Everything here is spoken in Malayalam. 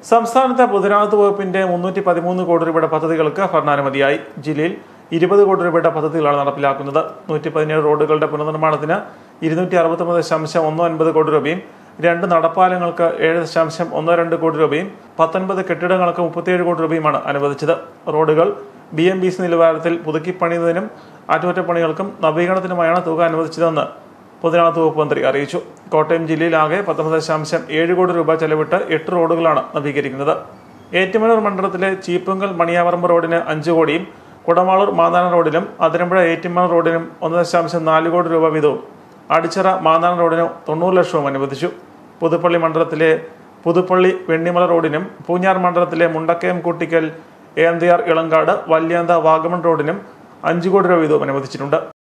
സംസ്ഥാനത്തെ പൊതുരാമത്ത് വകുപ്പിന്റെ മുന്നൂറ്റി പതിമൂന്ന് കോടി രൂപയുടെ പദ്ധതികൾക്ക് ഭരണാനുമതിയായി ജില്ലയിൽ ഇരുപത് കോടി രൂപയുടെ പദ്ധതികളാണ് നടപ്പിലാക്കുന്നത് നൂറ്റി പതിനേഴ് റോഡുകളുടെ പുനർനിർമ്മാണത്തിന് ഇരുന്നൂറ്റി അറുപത്തൊമ്പത് ദശാംശം ഒന്ന് ഒൻപത് കോടി രൂപയും രണ്ട് നടപ്പാലങ്ങൾക്ക് ഏഴ് ദശാംശം ഒന്ന് രണ്ട് കോടി രൂപയും പത്തൊൻപത് കെട്ടിടങ്ങൾക്ക് മുപ്പത്തിയേഴ് കോടി രൂപയുമാണ് അനുവദിച്ചത് റോഡുകൾ ബി എം ബി സി നിലവാരത്തിൽ പുതുക്കിപ്പണിയുന്നതിനും അറ്റകുറ്റപ്പണികൾക്കും നവീകരണത്തിനുമായാണ് തുക അനുവദിച്ചതെന്ന് പൊതുജനകാര്യ വകുപ്പ് മന്ത്രി അറിയിച്ചു കോട്ടയം ജില്ലയിലാകെ പത്തൊമ്പത് ദശാംശം ഏഴ് കോടി രൂപ ചെലവിട്ട് എട്ട് റോഡുകളാണ് നവീകരിക്കുന്നത് ഏറ്റുമാനൂർ മണ്ഡലത്തിലെ ചീപ്പുങ്കൽ മണിയാവറമ്പ് റോഡിന് അഞ്ച് കോടിയും കുടമാളൂർ മാന്നാനം റോഡിലും അതിരമ്പുഴ ഏറ്റുമാനൂർ റോഡിനും ഒന്ന് ദശാംശം നാല് കോടി രൂപ വീതവും അടിച്ചിറ മാന്നാനം റോഡിന് തൊണ്ണൂറ് ലക്ഷവും അനുവദിച്ചു പുതുപ്പള്ളി മണ്ഡലത്തിലെ പുതുപ്പള്ളി വെണ്ണിമല റോഡിനും പൂഞ്ഞാർ മണ്ഡലത്തിലെ മുണ്ടക്കയം കൂട്ടിക്കൽ ഏന്തിയാർ ഇളങ്കാട് വല്യാന്ത വാഗമൺ റോഡിനും അഞ്ച് കോടി രൂപ വീതവും അനുവദിച്ചിട്ടുണ്ട്